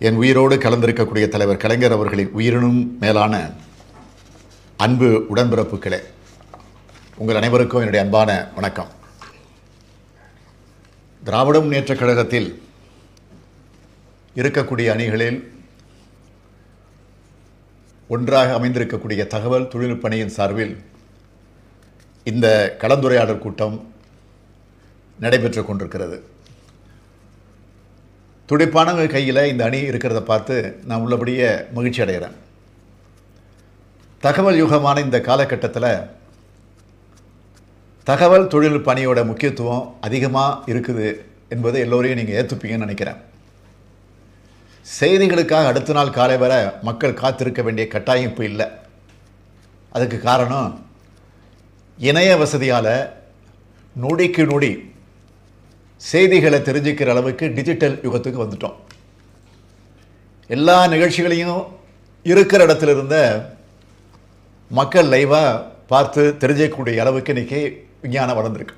என் உயிரோடு கலந்திருக்கக்கூடிய தலைவர் கலைஞர் அவர்களின் உயிரினும் மேலான அன்பு உடன்பிறப்புகளே உங்கள் அனைவருக்கும் என்னுடைய அன்பான வணக்கம் திராவிட முன்னேற்றக் கழகத்தில் இருக்கக்கூடிய அணிகளில் ஒன்றாக அமைந்திருக்கக்கூடிய தகவல் தொழில்நுட்ப அணியின் சார்பில் இந்த கலந்துரையாடல் கூட்டம் நடைபெற்று கொண்டிருக்கிறது துடிப்பானவங்க கையில் இந்த அணி இருக்கிறத பார்த்து நான் உள்ளபடியே மகிழ்ச்சி அடைகிறேன் தகவல் யுகமான இந்த காலகட்டத்தில் தகவல் தொழில்நுட்ப அணியோட முக்கியத்துவம் அதிகமாக இருக்குது என்பதை எல்லோரையும் நீங்கள் ஏற்றுப்பீங்கன்னு நினைக்கிறேன் செய்திகளுக்காக அடுத்த நாள் காலை வரை மக்கள் காத்திருக்க வேண்டிய கட்டாயம் இப்போ இல்லை அதுக்கு காரணம் இணைய வசதியால் நொடிக்கு நொடி செய்திகளை தெரிஞ்சுக்கிற அளவுக்கு டிஜிட்டல் யுகத்துக்கு வந்துட்டோம் எல்லா நிகழ்ச்சிகளையும் இருக்கிற இடத்துல இருந்த மக்கள் லைவாக பார்த்து தெரிஞ்சிக்கக்கூடிய அளவுக்கு இன்றைக்கி விஞ்ஞானம் வளர்ந்துருக்கு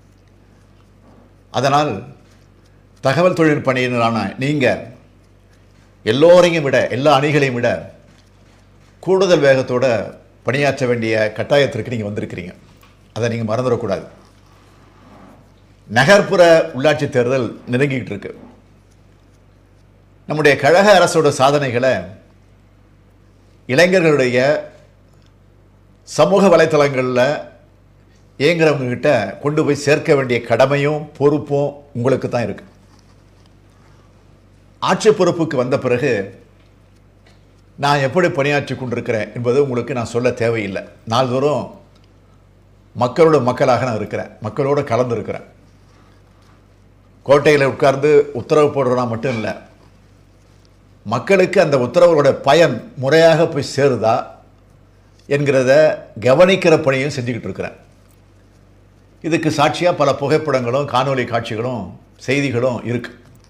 அதனால் தகவல் தொழில்நுட்ப அணியினரான நீங்கள் எல்லோரையும் விட எல்லா அணிகளையும் விட கூடுதல் வேகத்தோட பணியாற்ற வேண்டிய கட்டாயத்திற்கு நீங்கள் வந்திருக்கிறீங்க அதை நீங்கள் மறந்துடக்கூடாது நகர்ப்புற உள்ளாட்சி தேர்தல் நெருங்கிக்கிட்டு இருக்கு நம்முடைய கழக அரசோட சாதனைகளை இளைஞர்களுடைய சமூக வலைத்தளங்களில் இயங்குறவங்க கிட்ட கொண்டு போய் சேர்க்க வேண்டிய கடமையும் பொறுப்பும் உங்களுக்கு தான் இருக்கு ஆட்சி பொறுப்புக்கு வந்த பிறகு நான் எப்படி பணியாற்றி கொண்டிருக்கிறேன் என்பது உங்களுக்கு நான் சொல்ல தேவையில்லை நாள்தோறும் மக்களோட மக்களாக நான் இருக்கிறேன் மக்களோட கலந்து இருக்கிறேன் கோட்டையில் உட்கார்ந்து உத்தரவு போடுறனா மட்டும் இல்லை மக்களுக்கு அந்த உத்தரவுகளோட பயன் முறையாக போய் சேருதா என்கிறத கவனிக்கிற பணியும் செஞ்சுக்கிட்டு இருக்கிறேன் இதுக்கு சாட்சியாக பல புகைப்படங்களும் காணொளி காட்சிகளும் செய்திகளும் இருக்கு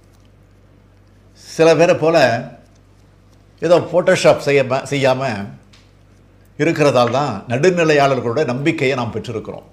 சில பேரை போல ஏதோ ஃபோட்டோஷாப் செய்ய செய்யாமல் இருக்கிறதால் தான் நடுநிலையாளர்களோட நம்பிக்கையை நாம் பெற்றிருக்கிறோம்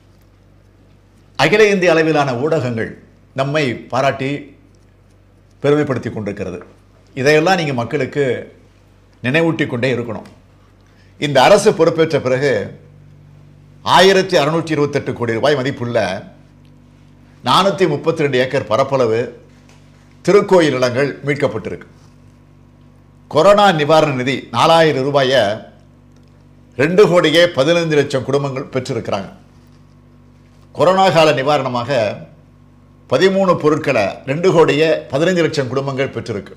அகில இந்திய அளவிலான ஊடகங்கள் நம்மை பாராட்டி பெருமைப்படுத்தி கொண்டிருக்கிறது இதையெல்லாம் நீங்கள் மக்களுக்கு நினைவூட்டி கொண்டே இருக்கணும் இந்த அரசு பொறுப்பேற்ற பிறகு ஆயிரத்தி அறுநூற்றி இருபத்தெட்டு கோடி ரூபாய் மதிப்புள்ள நானூற்றி முப்பத்தி ரெண்டு ஏக்கர் பரப்பளவு திருக்கோயில் நிலங்கள் மீட்கப்பட்டிருக்கு கொரோனா நிவாரண நிதி நாலாயிரம் ரூபாயை ரெண்டு கோடியே பதினைந்து லட்சம் குடும்பங்கள் பெற்றிருக்கிறாங்க கொரோனா கால நிவாரணமாக பதிமூணு பொருட்களை ரெண்டு கோடியே பதினைஞ்சு லட்சம் குடும்பங்கள் பெற்றிருக்கு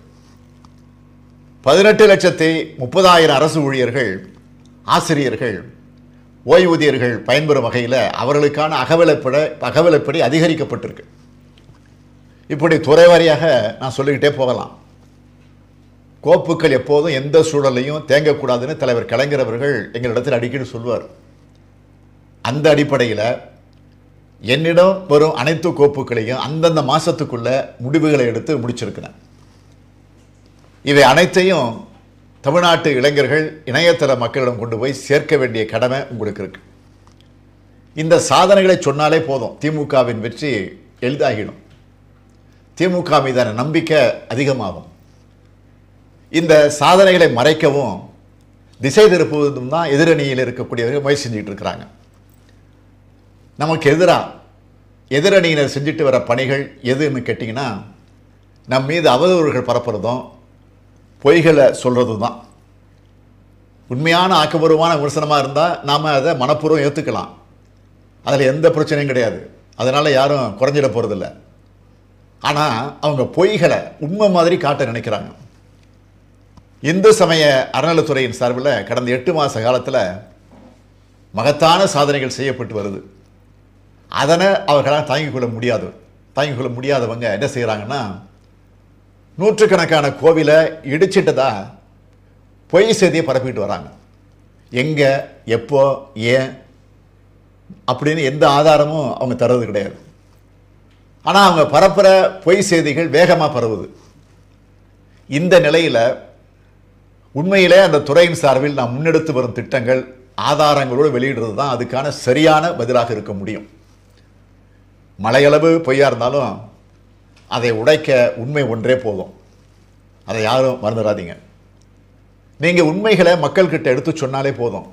பதினெட்டு லட்சத்தி முப்பதாயிரம் அரசு ஊழியர்கள் ஆசிரியர்கள் ஓய்வூதியர்கள் பயன்பெறும் வகையில் அவர்களுக்கான அகவிலைப்பட அகவிலைப்படி அதிகரிக்கப்பட்டிருக்கு இப்படி துறை வாரியாக நான் சொல்லிக்கிட்டே போகலாம் கோப்புக்கள் எப்போதும் எந்த சூழலையும் தேங்கக்கூடாதுன்னு தலைவர் கலைஞர் அவர்கள் எங்களிடத்தில் அடிக்கடி சொல்வார் அந்த அடிப்படையில் என்னிடம் வரும் அனைத்து கோப்புகளையும் அந்தந்த மாதத்துக்குள்ள முடிவுகளை எடுத்து முடிச்சிருக்கிறேன் இவை அனைத்தையும் தமிழ்நாட்டு இளைஞர்கள் இணையதள மக்களிடம் கொண்டு போய் சேர்க்க வேண்டிய கடமை உங்களுக்கு இருக்கு இந்த சாதனைகளை சொன்னாலே போதும் திமுகவின் வெற்றி எளிதாகிடும் திமுக மீதான நம்பிக்கை அதிகமாகும் இந்த சாதனைகளை மறைக்கவும் திசை திருப்புவதும் தான் எதிரணியில் இருக்கக்கூடியவர்கள் முயற்சி செஞ்சுட்டு இருக்கிறாங்க நமக்கு எதிராக எதிரணியினர் செஞ்சுட்டு வர பணிகள் எதுன்னு கேட்டிங்கன்னா நம் மீது அவதூறுகள் பரப்புறதும் பொய்களை சொல்கிறதும் தான் உண்மையான ஆக்கப்பூர்வமான விமர்சனமாக இருந்தால் நாம் அதை மனப்பூர்வம் ஏற்றுக்கலாம் அதில் எந்த பிரச்சனையும் கிடையாது அதனால் யாரும் குறைஞ்சிட போகிறதில்ல ஆனால் அவங்க பொய்களை உண்மை மாதிரி காட்ட நினைக்கிறாங்க இந்து சமய அறநிலைத்துறையின் சார்பில் கடந்த எட்டு மாத காலத்தில் மகத்தான சாதனைகள் செய்யப்பட்டு வருது அதனை அவர்களால் தாங்கிக் கொள்ள முடியாது தாங்கிக் கொள்ள முடியாதவங்க என்ன செய்கிறாங்கன்னா நூற்றுக்கணக்கான கோவிலை இடிச்சிட்டதா பொய் செய்தியை பரப்பிட்டு வராங்க எங்கே எப்போ ஏன் அப்படின்னு எந்த ஆதாரமும் அவங்க தர்றது கிடையாது ஆனால் அவங்க பரப்புகிற பொய் செய்திகள் வேகமாக பரவுது இந்த நிலையில் உண்மையிலே அந்த துறையின் சார்பில் நாம் முன்னெடுத்து வரும் திட்டங்கள் ஆதாரங்களோடு வெளியிடுறது தான் அதுக்கான சரியான பதிலாக இருக்க முடியும் மலையளவு பொய்யா இருந்தாலும் அதை உடைக்க உண்மை ஒன்றே போதும் அதை யாரும் மறந்துடாதீங்க நீங்கள் உண்மைகளை மக்கள்கிட்ட எடுத்து சொன்னாலே போதும்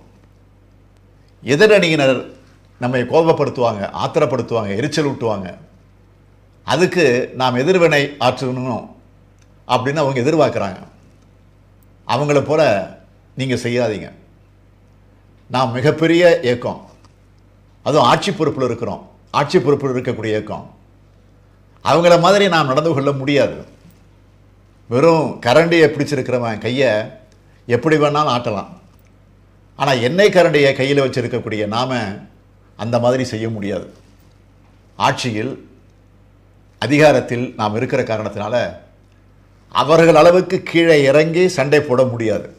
எதிரணியினர் நம்மை கோபப்படுத்துவாங்க ஆத்திரப்படுத்துவாங்க எரிச்சல் ஊட்டுவாங்க அதுக்கு நாம் எதிர்வினை ஆற்றணும் அப்படின்னு அவங்க எதிர்பார்க்குறாங்க அவங்கள போல நீங்கள் செய்யாதீங்க நாம் மிகப்பெரிய இயக்கம் அதுவும் ஆட்சி பொறுப்பில் இருக்கிறோம் ஆட்சி பொறுப்பில் இருக்கக்கூடிய இயக்கம் அவங்கள மாதிரி நாம் நடந்து கொள்ள முடியாது வெறும் கரண்டியை பிடிச்சிருக்கிறவன் கையை எப்படி வேணாலும் ஆட்டலாம் ஆனால் எண்ணெய் கரண்டியை கையில் வச்சிருக்கக்கூடிய நாம அந்த மாதிரி செய்ய முடியாது ஆட்சியில் அதிகாரத்தில் நாம் இருக்கிற காரணத்தினால அவர்கள் அளவுக்கு கீழே இறங்கி சண்டை போட முடியாது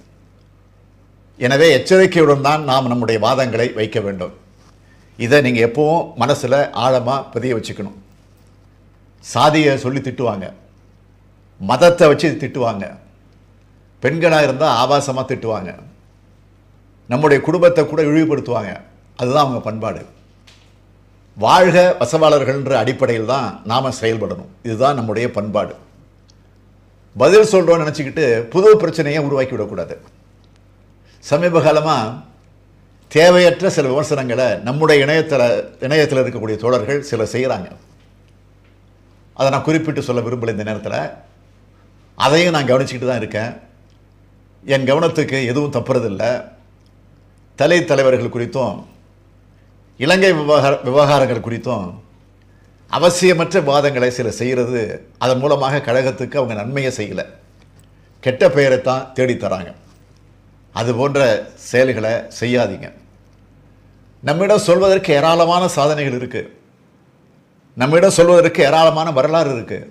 எனவே எச்சரிக்கையுடன் தான் நாம் நம்முடைய வாதங்களை வைக்க வேண்டும் இதை நீங்கள் எப்பவும் மனசில் ஆழமாக பதிய வச்சுக்கணும் சாதியை சொல்லி திட்டுவாங்க மதத்தை வச்சு திட்டுவாங்க பெண்களாக இருந்தால் ஆபாசமாக திட்டுவாங்க நம்முடைய குடும்பத்தை கூட இழிவுபடுத்துவாங்க அதுதான் அவங்க பண்பாடு வாழ்க வசவாளர்கள்ன்ற அடிப்படையில் தான் நாம் செயல்படணும் இதுதான் நம்முடைய பண்பாடு பதில் சொல்கிறோன்னு நினச்சிக்கிட்டு புது பிரச்சனையை உருவாக்கி விடக்கூடாது சமீப காலமாக தேவையற்ற சில விமர்சனங்களை நம்முடைய இணையத்தில் இணையத்தில் இருக்கக்கூடிய தோழர்கள் சிலர் செய்கிறாங்க அதை நான் குறிப்பிட்டு சொல்ல விரும்பல இந்த நேரத்தில் அதையும் நான் கவனிச்சுக்கிட்டு தான் இருக்கேன் என் கவனத்துக்கு எதுவும் தப்புறதில்லை தலை தலைவர்கள் குறித்தும் இலங்கை விவகார விவகாரங்கள் குறித்தும் அவசியமற்ற வாதங்களை சில செய்கிறது அதன் மூலமாக கழகத்துக்கு அவங்க நன்மையை செய்யலை கெட்ட பெயரை தான் தேடித்தராங்க அது போன்ற செயல்களை செய்யாதீங்க நம்மிடம் சொல்வதற்கு ஏராளமான சாதனைகள் இருக்கு நம்மிடம் சொல்வதற்கு ஏராளமான வரலாறு இருக்கு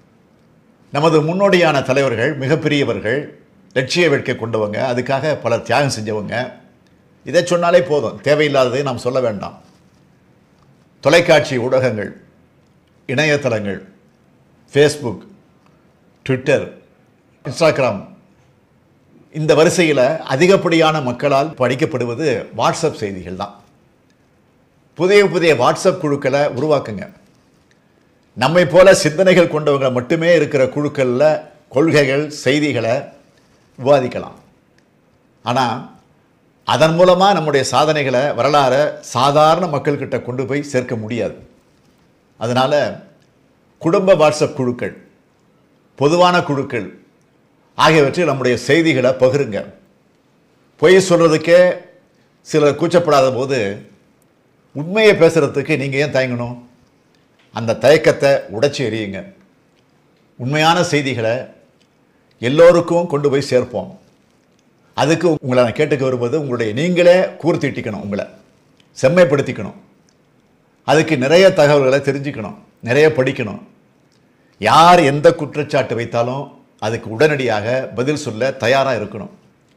நமது முன்னோடியான தலைவர்கள் மிகப்பெரியவர்கள் லட்சிய வேட்கை கொண்டவங்க அதுக்காக பல தியாகம் செஞ்சவங்க இதை சொன்னாலே போதும் தேவையில்லாததை நாம் சொல்ல வேண்டாம் தொலைக்காட்சி ஊடகங்கள் இணையதளங்கள் ஃபேஸ்புக் ட்விட்டர் இன்ஸ்டாகிராம் இந்த வரிசையில் அதிகப்படியான மக்களால் படிக்கப்படுவது வாட்ஸ்அப் செய்திகள் தான் புதிய புதிய வாட்ஸ்அப் குழுக்களை உருவாக்குங்க நம்மை போல சிந்தனைகள் கொண்டவங்க மட்டுமே இருக்கிற குழுக்களில் கொள்கைகள் செய்திகளை விவாதிக்கலாம் ஆனால் அதன் மூலமாக நம்முடைய சாதனைகளை வரலாறை சாதாரண மக்கள்கிட்ட கொண்டு போய் சேர்க்க முடியாது அதனால் குடும்ப வாட்ஸ்அப் குழுக்கள் பொதுவான குழுக்கள் ஆகியவற்றில் நம்முடைய செய்திகளை பகிருங்க பொய் சொல்கிறதுக்கே சிலர் கூச்சப்படாத போது உண்மையை பேசுகிறதுக்கு நீங்கள் ஏன் தயங்கணும் அந்த தயக்கத்தை உடைச்சி எறியுங்க உண்மையான செய்திகளை எல்லோருக்கும் கொண்டு போய் சேர்ப்போம் அதுக்கு உங்களை நான் கேட்டுக்க வரும்போது உங்களுடைய நீங்களே கூர்த்திட்டிக்கணும் உங்களை செம்மைப்படுத்திக்கணும் அதுக்கு நிறைய தகவல்களை தெரிஞ்சுக்கணும் நிறைய படிக்கணும் யார் எந்த குற்றச்சாட்டு வைத்தாலும் அதுக்கு உடனடியாக பதில் சொல்ல தயாராக இருக்கணும்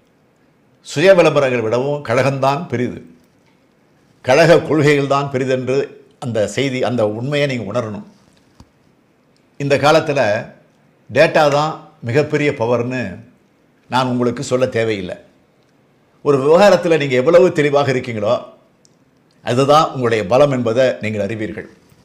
சுய விளம்பரங்களை விடவும் கழகம்தான் பெரிது கழக கொள்கைகள் தான் பெரிதென்று அந்த செய்தி அந்த உண்மையை நீங்கள் உணரணும் இந்த காலத்தில் டேட்டா தான் மிகப்பெரிய பவர்னு நான் உங்களுக்கு சொல்ல தேவையில்லை ஒரு விவகாரத்தில் நீங்கள் எவ்வளவு தெளிவாக இருக்கீங்களோ அதுதான் உங்களுடைய பலம் என்பதை நீங்கள் அறிவீர்கள்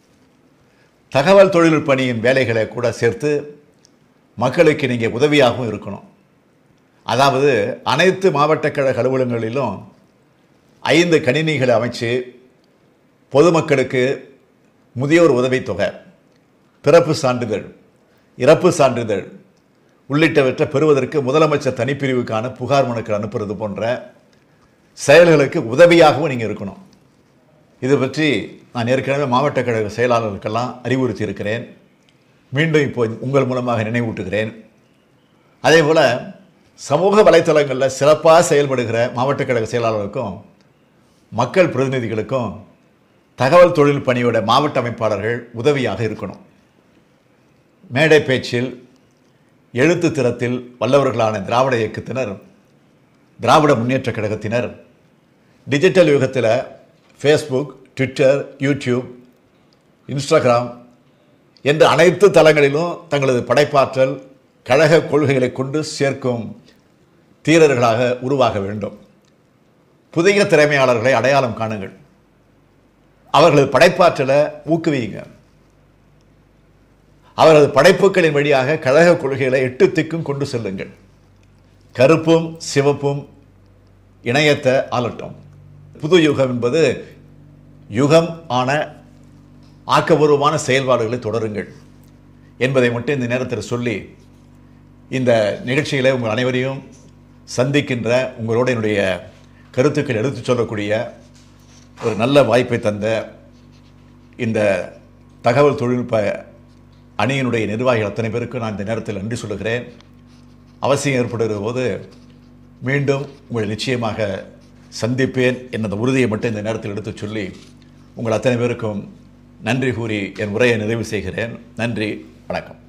தகவல் தொழில்நுட்ப பணியின் வேலைகளை கூட சேர்த்து மக்களுக்கு நீங்கள் உதவியாகவும் இருக்கணும் அதாவது அனைத்து மாவட்ட கழக அலுவலகங்களிலும் ஐந்து கணினிகளை அமைச்சு பொதுமக்களுக்கு முதியோர் உதவித்தொகை பிறப்பு சான்றிதழ் இறப்பு சான்றிதழ் உள்ளிட்டவற்றை பெறுவதற்கு முதலமைச்சர் தனிப்பிரிவுக்கான புகார் மனுக்கள் அனுப்புறது போன்ற செயல்களுக்கு உதவியாகவும் நீங்கள் இருக்கணும் இது பற்றி நான் ஏற்கனவே மாவட்ட கழக செயலாளர்களுக்கெல்லாம் அறிவுறுத்தி இருக்கிறேன் மீண்டும் இப்போ உங்கள் மூலமாக நினைவூட்டுகிறேன் அதே போல் சமூக வலைத்தளங்களில் சிறப்பாக செயல்படுகிற மாவட்ட கழக செயலாளர்களுக்கும் மக்கள் பிரதிநிதிகளுக்கும் தகவல் தொழில் பணியோட மாவட்ட அமைப்பாளர்கள் உதவியாக இருக்கணும் மேடை பேச்சில் எழுத்து திறத்தில் வல்லவர்களான திராவிட இயக்கத்தினர் திராவிட முன்னேற்ற கழகத்தினர் டிஜிட்டல் யுகத்தில் ஃபேஸ்புக் ட்விட்டர் யூடியூப் இன்ஸ்டாகிராம் என்ற அனைத்து தளங்களிலும் தங்களது படைப்பாற்றல் கழக கொள்கைகளை கொண்டு சேர்க்கும் தீரர்களாக உருவாக வேண்டும் புதிய திறமையாளர்களை அடையாளம் காணுங்கள் அவர்களது படைப்பாற்றலை ஊக்குவியுங்க அவரது படைப்புகளின் வழியாக கழக கொள்கைகளை எட்டு திக்கும் கொண்டு செல்லுங்கள் கருப்பும் சிவப்பும் இணையத்தை ஆளட்டும் புது யுகம் என்பது யுகம் ஆன ஆக்கபூர்வமான செயல்பாடுகளை தொடருங்கள் என்பதை மட்டும் இந்த நேரத்தில் சொல்லி இந்த நிகழ்ச்சியில் உங்கள் அனைவரையும் சந்திக்கின்ற உங்களோட என்னுடைய கருத்துக்கள் எடுத்துச் சொல்லக்கூடிய ஒரு நல்ல வாய்ப்பை தந்த இந்த தகவல் தொழில்நுட்ப அணியினுடைய நிர்வாகிகள் அத்தனை பேருக்கும் நான் இந்த நேரத்தில் நன்றி சொல்லுகிறேன் அவசியம் ஏற்படுகிற போது மீண்டும் உங்களை நிச்சயமாக சந்திப்பேன் என்னது உறுதியை மட்டும் இந்த நேரத்தில் எடுத்துச் சொல்லி உங்கள் அத்தனை பேருக்கும் நன்றி கூறி என் உரையை நிறைவு செய்கிறேன் நன்றி வணக்கம்